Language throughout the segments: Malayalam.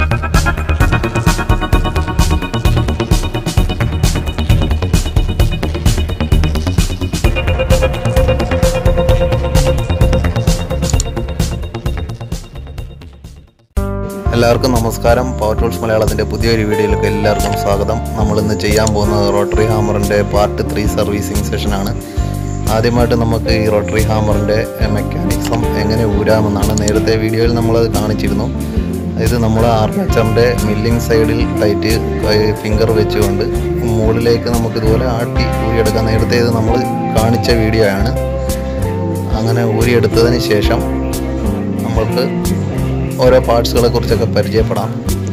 എല്ലാവർക്കും നമസ്കാരം പവർ ടൂൾസ് മലയാളത്തിൻ്റെ പുതിയൊരു വീഡിയോയിലേക്ക് എല്ലാവർക്കും സ്വാഗതം നമ്മൾ ഇന്ന് ചെയ്യാൻ പോകുന്നത് റോട്ടറി ഹാമറിൻ്റെ പാർട്ട് ത്രീ സർവീസിങ് സെഷനാണ് ആദ്യമായിട്ട് നമുക്ക് ഈ റോട്ടറി ഹാമറിൻ്റെ മെക്കാനിക്സം എങ്ങനെ ഊരാമെന്നാണ് നേരത്തെ വീഡിയോയിൽ നമ്മളത് കാണിച്ചിരുന്നു ഇത് നമ്മൾ ആർമേച്ചറിൻ്റെ മില്ലിംഗ് സൈഡിൽ ടൈറ്റ് ഫിംഗർ വെച്ചുകൊണ്ട് മുകളിലേക്ക് നമുക്ക് ഇതുപോലെ ആട്ടി ഊരിയെടുക്കാം നേരത്തെ ഇത് നമ്മൾ കാണിച്ച വീഡിയോ ആണ് അങ്ങനെ ഊരിയെടുത്തതിന് ശേഷം നമ്മൾക്ക് ഓരോ പാർട്സുകളെ കുറിച്ചൊക്കെ പരിചയപ്പെടാം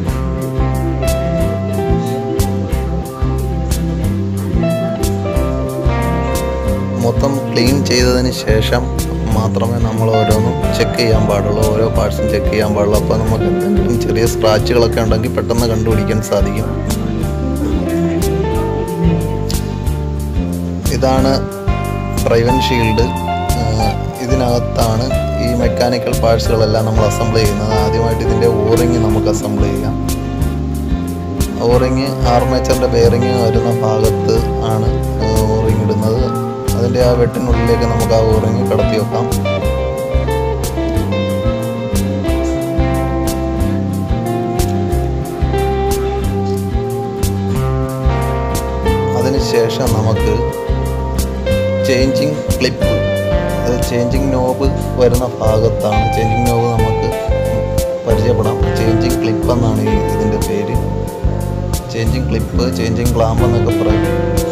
മൊത്തം ക്ലീൻ ചെയ്തതിന് ശേഷം മാത്രമേ നമ്മൾ ഓരോന്നും ചെക്ക് ചെയ്യാൻ പാടുള്ളൂ ഓരോ പാർട്സും ചെക്ക് ചെയ്യാൻ പാടുള്ളൂ അപ്പോൾ നമുക്ക് എന്തെങ്കിലും ചെറിയ സ്ക്രാച്ചുകളൊക്കെ ഉണ്ടെങ്കിൽ പെട്ടെന്ന് കണ്ടുപിടിക്കാൻ സാധിക്കും ഇതാണ് ഡ്രൈവൻ ഷീൽഡ് ഇതിനകത്താണ് ഈ മെക്കാനിക്കൽ പാർട്സുകളെല്ലാം നമ്മൾ അസംബിൾ ചെയ്യുന്നത് ആദ്യമായിട്ട് ഇതിൻ്റെ ഓറിങ് നമുക്ക് അസംബിൾ ചെയ്യാം ഓറിങ് ആർമേച്ചറിൻ്റെ ബെയറിങ് വരുന്ന ഭാഗത്ത് ആണ് ഓറിങ് ഇടുന്നത് അതിൻ്റെ ആ വെട്ടിനുള്ളിലേക്ക് നമുക്ക് ആ ഓറിങ് കടത്തി വെക്കാം അതിനുശേഷം നമുക്ക് ചേഞ്ചിങ് ക്ലിപ്പ് അത് ചേഞ്ചിങ് നോബ് വരുന്ന ഭാഗത്താണ് ചേഞ്ചിങ് നോബ് നമുക്ക് പരിചയപ്പെടാം ചേഞ്ചിങ് ക്ലിപ്പ് എന്നാണ് ഈ ഇതിൻ്റെ പേര് ചേഞ്ചിങ് ക്ലിപ്പ് ചേഞ്ചിങ് ക്ലാമ്പ് എന്നൊക്കെ പറയും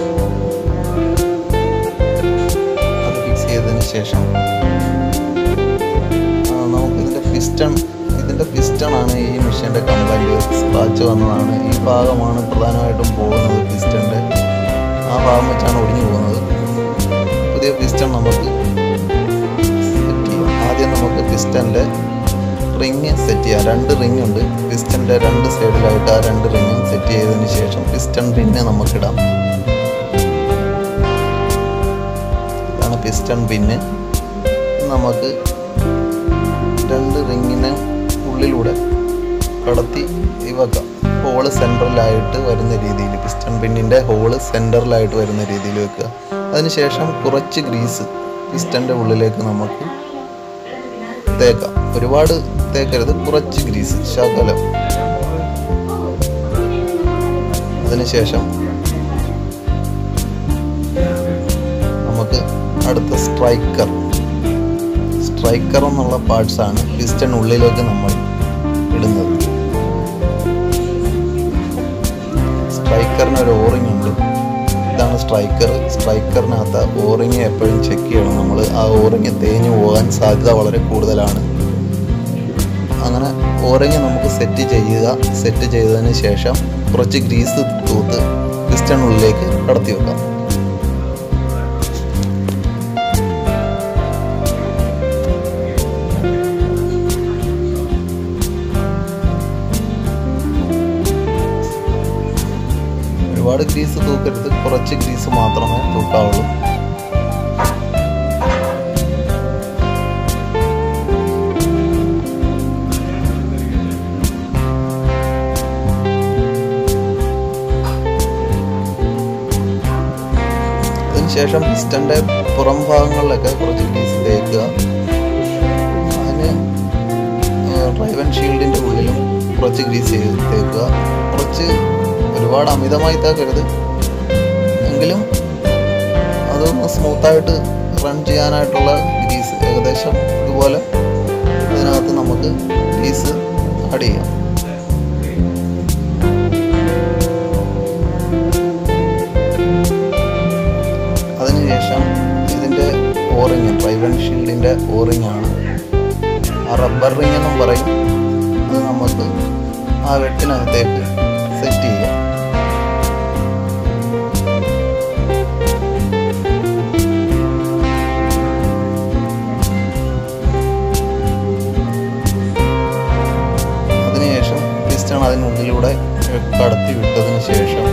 അത് ഫിക്സ് ചെയ്തതിന് ശേഷം ആ, നമുക്ക് ഇതിൻ്റെ പിസ്റ്റൺ ഇതിൻ്റെ പിസ്റ്റൺ ആണ് ഈ മെഷീൻ്റെ കംപ്ലൈൻറ്റ് സ്ക്രാച്ച് വന്നതാണ് ഈ ഭാഗമാണ് പ്രധാനമായിട്ടും പോകുന്നത് പിസ്റ്റൻ്റെ ആ ഭാഗം വെച്ചാണ് ഒടിഞ്ഞു പോകുന്നത് പുതിയ പിസ്റ്റൺ നമുക്ക് സെറ്റ് ചെയ്യാം ആദ്യം നമുക്ക് പിസ്റ്റൻ്റെ റിങ് സെറ്റ് ചെയ്യാം രണ്ട് റിങ് ഉണ്ട് പിസ്റ്റൻ്റെ രണ്ട് സൈഡിലായിട്ട് ആ രണ്ട് റിങ്ങും സെറ്റ് ചെയ്തതിന് ശേഷം പിസ്റ്റൺ പിന്നെ നമുക്കിടാം ഇതാണ് പിസ്റ്റൺ പിന്ന് നമുക്ക് രണ്ട് റിങ്ങിന് ഉള്ളിലൂടെ കടത്തി വെക്കാം ഹോള് സെൻട്രലായിട്ട് വരുന്ന രീതിയിൽ പിസ്റ്റൺ പിന്നിൻ്റെ ഹോള് സെൻറ്ററിലായിട്ട് വരുന്ന രീതിയിൽ വെക്കുക അതിനുശേഷം കുറച്ച് ഗ്രീസ് പിസ്റ്റൻ്റെ ഉള്ളിലേക്ക് നമുക്ക് തേക്കാം ഒരുപാട് തേക്കരുത് കുറച്ച് ഗ്രീസ് ശകലം അതിനുശേഷം നമുക്ക് അടുത്ത സ്ട്രൈക്കർ സ്ട്രൈക്കർ എന്നുള്ള പാർട്സ് ആണ് പിസ്റ്റൺ ഉള്ളിലേക്ക് നമ്മൾ ഇടുന്നത് സ്ട്രൈക്കറിന് ഒരു ഓറിങ് ഉണ്ട് ഇതാണ് സ്ട്രൈക്കർ സ്ട്രൈക്കറിനകത്ത് ഓറിങ് എപ്പോഴും ചെക്ക് ചെയ്യണം നമ്മൾ ആ ഓറിങ് തേഞ്ഞു പോകാൻ സാധ്യത വളരെ കൂടുതലാണ് അങ്ങനെ ഓറിങ് നമുക്ക് സെറ്റ് ചെയ്യുക സെറ്റ് ചെയ്തതിന് ശേഷം കുറച്ച് ഗ്രീസ് തൂത്ത് പിസ്റ്റണിനുള്ളിലേക്ക് കടത്തി വെക്കാം ഒരുപാട് ഗ്രീസ് തൂക്കരുത് കുറച്ച് ഗ്രീസ് മാത്രമേ തൂക്കാവുള്ളൂ അതിനുശേഷം പിസ്റ്റന്റെ പുറം ഭാഗങ്ങളിലൊക്കെ കുറച്ച് ഗ്രീസ് തേക്കുക അതിന് ഡ്രൈവൻ ഷീൽഡിന്റെ ഉള്ളിലും കുറച്ച് ഗ്രീസ് ചെയ്ത് തേക്കുക കുറച്ച് ഒരുപാട് അമിതമായി തേക്കരുത് എങ്കിലും അതൊന്ന് സ്മൂത്തായിട്ട് റൺ ചെയ്യാനായിട്ടുള്ള ഗ്രീസ് ഏകദേശം ഇതുപോലെ ഇതിനകത്ത് നമുക്ക് ഗ്രീസ് ആഡ് ചെയ്യാം അതിനുശേഷം ഇതിൻ്റെ ഓറിങ് ഡ്രൈവൻ ഷീൽഡിൻ്റെ ഓറിങ് ആണ് ആ റബ്ബർ റിങ് എന്നും പറയും അത് നമുക്ക് ആ വെട്ടിനകത്തേക്ക് സെറ്റ് ചെയ്യാം അതിനുശേഷം പിസ്റ്റൺ അതിനുള്ളിലൂടെ കടത്തി വിട്ടതിന് ശേഷം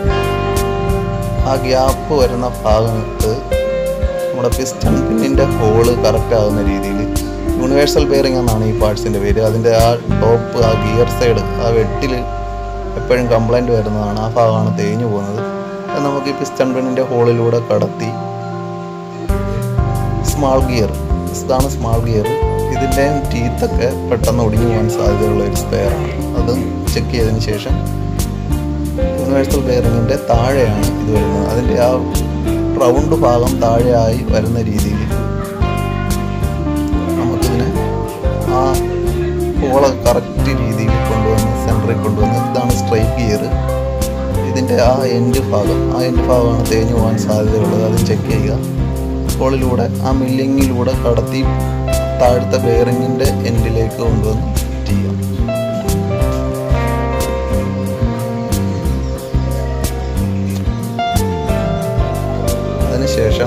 ആ ഗ്യാപ്പ് വരുന്ന ഭാഗത്ത് നമ്മുടെ പിസ്റ്റൺ പിന്നിൻ്റെ ഹോള് കറക്റ്റ് ആകുന്ന രീതിയിൽ യൂണിവേഴ്സൽ ബെയറിംഗ് എന്നാണ് ഈ പാർട്സിൻ്റെ പേര് അതിൻ്റെ ആ ടോപ്പ് ആ ഗിയർ സൈഡ് ആ വെട്ടിൽ എപ്പോഴും കംപ്ലൈൻറ്റ് വരുന്നതാണ് ആ ഭാഗമാണ് തേഞ്ഞു പോകുന്നത് അത് നമുക്ക് ഈ പിസ്റ്റൺ പിന്നിൻ്റെ ഹോളിലൂടെ കടത്തി സ്മാൾ ഗിയർ ഇതാണ് സ്മാൾ ഗിയർ ഇതിൻ്റെ ടീത്തൊക്കെ പെട്ടെന്ന് ഒടിഞ്ഞു പോകാൻ സാധ്യതയുള്ള ഒരു സ്പെയറാണ് അതും ചെക്ക് ചെയ്തതിന് ശേഷം യൂണിവേഴ്സൽ ബെയറിങ്ങിൻ്റെ താഴെയാണ് ഇത് വരുന്നത് അതിൻ്റെ ആ റൗണ്ട് ഭാഗം താഴെയായി വരുന്ന രീതിയിൽ നമുക്കിതിനെ ആ ഹോള് കറക്റ്റ് രീതിയിൽ കൊണ്ടുവന്ന് സെൻറ്ററിൽ കൊണ്ടുവന്ന് ഇതാണ് സ്ട്രൈറ്റ് ഗിയർ ഇതിൻ്റെ ആ എൻഡ് ഭാഗം ആ എൻഡ് ഭാഗമാണ് തേഞ്ഞു പോകാൻ സാധ്യതയുള്ളത് അത് ചെക്ക് ചെയ്യുക ഹോളിലൂടെ ആ മില്ലിങ്ങിലൂടെ കടത്തി താഴത്തെ ബെയറിങ്ങിൻ്റെ എൻഡിലേക്ക് കൊണ്ടുവന്ന് ചെയ്യാം അതിനുശേഷം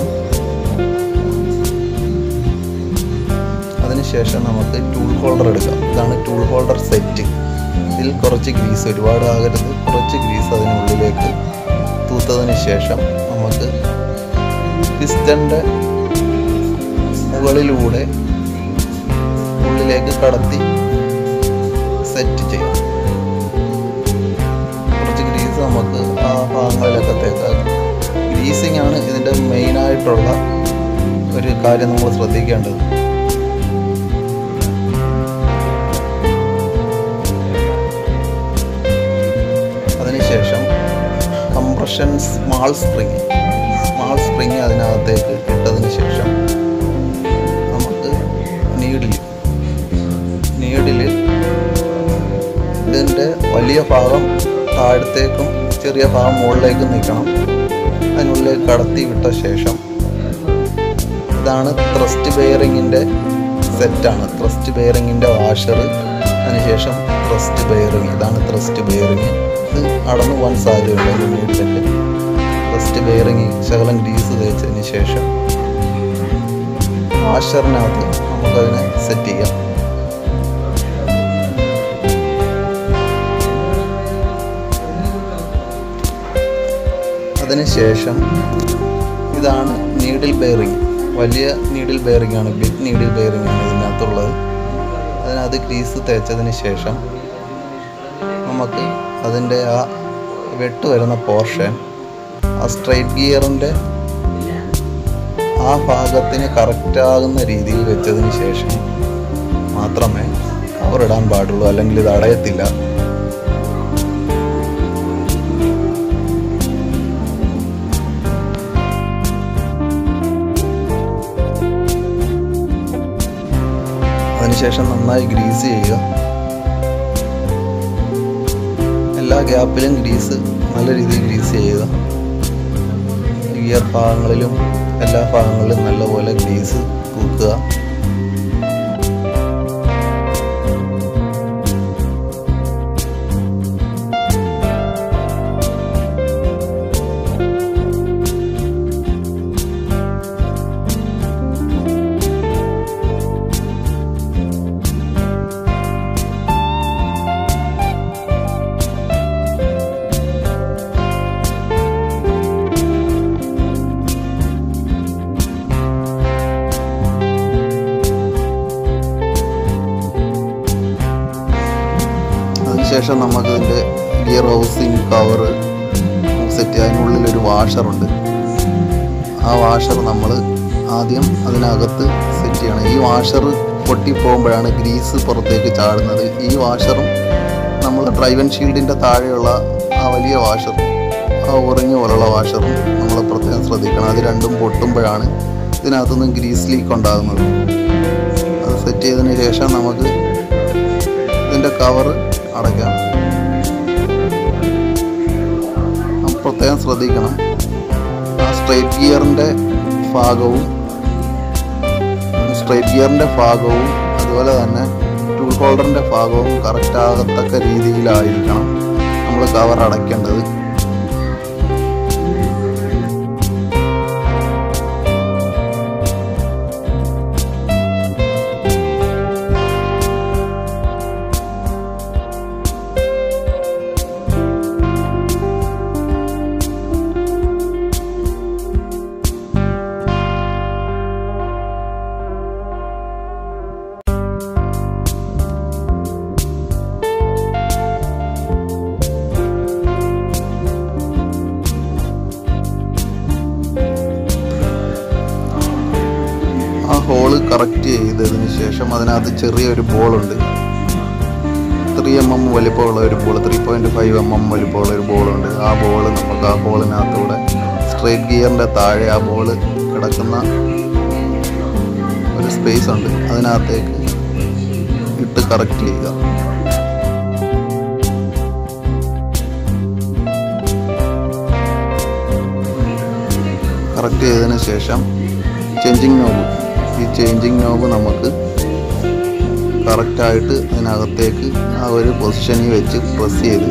അതിനുശേഷം നമുക്ക് ടൂൾ ഹോൾഡർ എടുക്കാം ഇതാണ് ടൂൾ ഹോൾഡർ സെറ്റ് ഇതിൽ കുറച്ച് ഗ്രീസ് ഒരുപാട് ആകരുത് കുറച്ച് ഗ്രീസ് അതിനുള്ളിലേക്ക് തൂത്തതിന് ശേഷം നമുക്ക് പിസ്റ്റൻ്റെ മുകളിലൂടെ ഉള്ളിലേക്ക് കടത്തി സെറ്റ് ചെയ്യാം കുറച്ച് ഗ്രീസ് നമുക്ക് ആ ഭാഗങ്ങളിലൊക്കെ തേക്കാം ഗ്രീസിംഗ് ആണ് ഇതിൻ്റെ മെയിനായിട്ടുള്ള ഒരു കാര്യം നമ്മൾ ശ്രദ്ധിക്കേണ്ടത് അതിനുശേഷം compression small spring small spring അതിനകത്തേക്ക് ഇട്ടതിന് ശേഷം നമുക്ക് നീഡിൽ നീഡിൽ ഇതിൻ്റെ വലിയ ഭാഗം താഴത്തേക്കും ചെറിയ ഭാഗം മുകളിലേക്കും നിൽക്കണം അതിനുള്ളിൽ കടത്തി വിട്ട ശേഷം ഇതാണ് ത്രസ്റ്റ് ബെയറിങ്ങിൻ്റെ സെറ്റാണ് ത്രസ്റ്റ് ബെയറിങ്ങിൻ്റെ വാഷർ അതിനുശേഷം ത്രസ്റ്റ് ബെയറിങ് ഇതാണ് ത്രസ്റ്റ് ബെയറിങ് ഇത് അടന്നു പോകാൻ സാധ്യതയുള്ള ഒരു നീഡിലിൻ്റെ ത്രസ്റ്റ് ബെയറിങ് ശകലം ഗ്രീസ് തേച്ചതിന് ശേഷം വാഷറിനകത്ത് നമുക്കതിനെ സെറ്റ് ചെയ്യാം അതിനുശേഷം ഇതാണ് നീഡിൽ ബെയറിങ് വലിയ നീഡിൽ ബെയറിംഗ് ആണ് ബിഗ് നീഡിൽ ബെയറിംഗ് ആണ് ഇതിനകത്തുള്ളത് അതിനകത്ത് ഗ്രീസ് തേച്ചതിന് ശേഷം നമുക്ക് അതിൻ്റെ ആ വെട്ട് വരുന്ന പോർഷൻ ആ സ്ട്രൈറ്റ് ഗിയറിൻ്റെ ആ ഭാഗത്തിന് കറക്റ്റാകുന്ന രീതിയിൽ വെച്ചതിന് ശേഷം മാത്രമേ കവർ ഇടാൻ പാടുള്ളൂ അല്ലെങ്കിൽ ഇത് അടയത്തില്ല അതിനുശേഷം നന്നായി ഗ്രീസ് ചെയ്യുക എല്ലാ ഗ്യാപ്പിലും ഗ്രീസ് നല്ല രീതിയിൽ ഗ്രീസ് ചെയ്യുക ഗിയർ ഭാഗങ്ങളിലും എല്ലാ ഭാഗങ്ങളിലും നല്ലപോലെ ഗ്രീസ് തൂക്കുക അതിനുശേഷം നമുക്ക് ഇതിൻ്റെ ഗിയർ ഹൗസിങ് കവർ സെറ്റ് അതിനുള്ളിൽ ഒരു വാഷറുണ്ട് ആ വാഷർ നമ്മൾ ആദ്യം അതിനകത്ത് സെറ്റ് ചെയ്യണം ഈ വാഷർ പൊട്ടിപ്പോകുമ്പോഴാണ് ഗ്രീസ് പുറത്തേക്ക് ചാടുന്നത് ഈ വാഷറും നമ്മൾ ഡ്രൈവൻ ഷീൽഡിൻ്റെ താഴെയുള്ള ആ വലിയ വാഷർ ആ ഉറഞ്ഞ പോലുള്ള വാഷറും നമ്മൾ പ്രത്യേകം ശ്രദ്ധിക്കണം അത് രണ്ടും പൊട്ടുമ്പോഴാണ് ഇതിനകത്തുനിന്ന് ഗ്രീസ് ലീക്ക് ഉണ്ടാകുന്നത് അത് സെറ്റ് ചെയ്തതിന് ശേഷം നമുക്ക് ഇതിൻ്റെ കവർ അടയ്ക്കാം ആ പ്രത്യേകം ശ്രദ്ധിക്കണം ആ സ്ട്രൈറ്റ് ഗിയറിൻ്റെ ഭാഗവും സ്ട്രൈറ്റ് ഗിയറിൻ്റെ ഭാഗവും അതുപോലെ തന്നെ ടൂൾ ഹോൾഡറിൻ്റെ ഭാഗവും കറക്റ്റ് ആകത്തക്ക രീതിയിലായിരിക്കണം നമ്മൾ കവർ അടയ്ക്കേണ്ടത് കറക്റ്റ് ചെയ്തതിന് ശേഷം അതിനകത്ത് ചെറിയൊരു ബോളുണ്ട് ത്രീ എം എം വലിപ്പമുള്ള ഒരു ball three point five M M വലിപ്പമുള്ള ഒരു ബോളുണ്ട് ആ ബോൾ നമുക്ക് ആ ബോളിനകത്തൂടെ സ്ട്രേറ്റ് ഗിയറിൻ്റെ താഴെ ആ ബോൾ കിടക്കുന്ന ഒരു സ്പേസ് ഉണ്ട് അതിനകത്തേക്ക് ഇട്ട് കറക്റ്റ് ചെയ്യുക കറക്റ്റ് ചെയ്തതിന് ശേഷം ചേഞ്ചിങ് നോബ് ഈ ചേഞ്ചിങ് നോബ് നമുക്ക് കറക്റ്റായിട്ട് അതിനകത്തേക്ക് ആ ഒരു പൊസിഷനിൽ വെച്ച് പ്രസ് ചെയ്ത്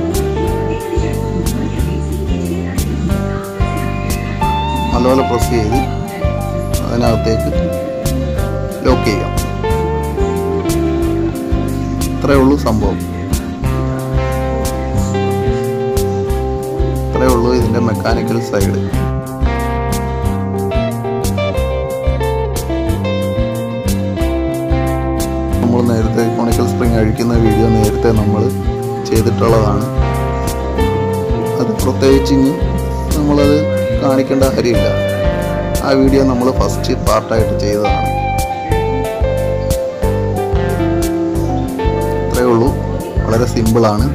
നല്ലപോലെ പ്രസ് ചെയ്ത് അതിനകത്തേക്ക് ലോക്ക് ചെയ്യാം ഇത്രയേ ഉള്ളൂ സംഭവം ഇത്രയേ ഉള്ളൂ ഇതിൻ്റെ മെക്കാനിക്കൽ സൈഡ് നമ്മൾ നേരത്തെ കോണിക്കൽ സ്പ്രിങ് അഴിക്കുന്ന വീഡിയോ നേരത്തെ നമ്മൾ ചെയ്തിട്ടുള്ളതാണ് അത് പ്രത്യേകിച്ച് ഇനി നമ്മളത് കാണിക്കേണ്ട കാര്യമില്ല ആ വീഡിയോ നമ്മൾ ഫസ്റ്റ് പാർട്ടായിട്ട് ചെയ്തതാണ് ഇത്രയേ ഉള്ളൂ വളരെ സിമ്പിളാണ്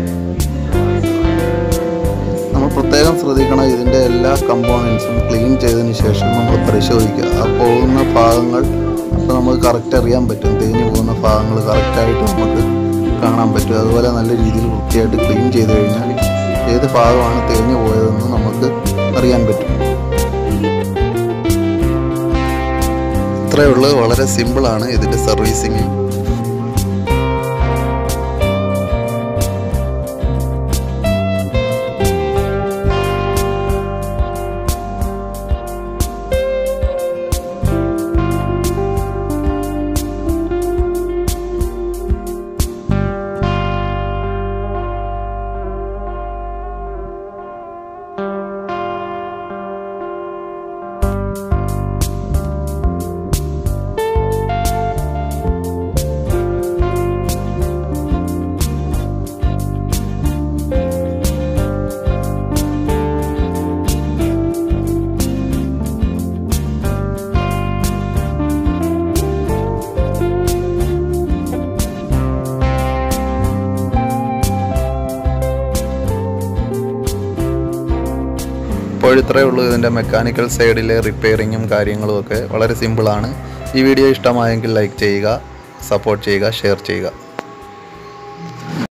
നമ്മൾ പ്രത്യേകം ശ്രദ്ധിക്കണം ഇതിൻ്റെ എല്ലാ കമ്പോണൻസും ക്ലീൻ ചെയ്തതിന് ശേഷം നമ്മൾ പരിശോധിക്കുക ആ പോകുന്ന ഭാഗങ്ങൾ അപ്പോൾ നമുക്ക് കറക്റ്റ് അറിയാൻ പറ്റും തേഞ്ഞു പോകുന്ന ഭാഗങ്ങൾ കറക്റ്റായിട്ട് നമുക്ക് കാണാൻ പറ്റും അതുപോലെ നല്ല രീതിയിൽ വൃത്തിയായിട്ട് ക്ലീൻ ചെയ്ത് കഴിഞ്ഞാൽ ഏത് ഭാഗമാണ് തേഞ്ഞു പോയതെന്ന് നമുക്ക് അറിയാൻ പറ്റും ഇത്രയേ ഉള്ളൂ വളരെ സിമ്പിളാണ് ഇതിൻ്റെ സർവീസിങ് ഇപ്പോൾ ഇത്രയേ ഉള്ളൂ ഇതിൻ്റെ മെക്കാനിക്കൽ സൈഡിലെ റിപ്പയറിങ്ങും കാര്യങ്ങളും ഒക്കെ വളരെ സിമ്പിളാണ് ഈ വീഡിയോ ഇഷ്ടമായെങ്കിൽ ലൈക്ക് ചെയ്യുക സപ്പോർട്ട് ചെയ്യുക ഷെയർ ചെയ്യുക